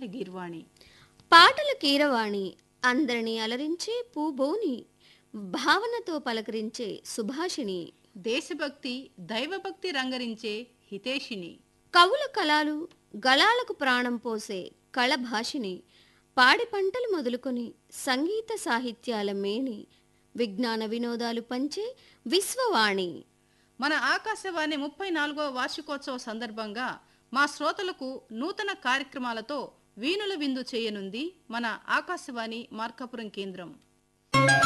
గీర్వాణి పాటల కీరవాణి అందరినీ అలరించే పూబోని భావనతో పలకరించే సుభాషిణి దేశభక్తి దైవభక్తి రంగరించే హితేషిని కవుల కళలు గళాలకు ప్రాణం పోసే కళభాషిని పాడి పంటలు మొదలుకొని సంగీత సాహిత్యాల మేని విజ్ఞాన వినోదాలు పంచే విశ్వవాణి మన ఆకాశవాణి ముప్పై నాలుగవ వార్షికోత్సవ సందర్భంగా మా శ్రోతలకు నూతన కార్యక్రమాలతో వీణుల విందు చేయనుంది మన ఆకాశవాణి మార్కాపురం కేంద్రం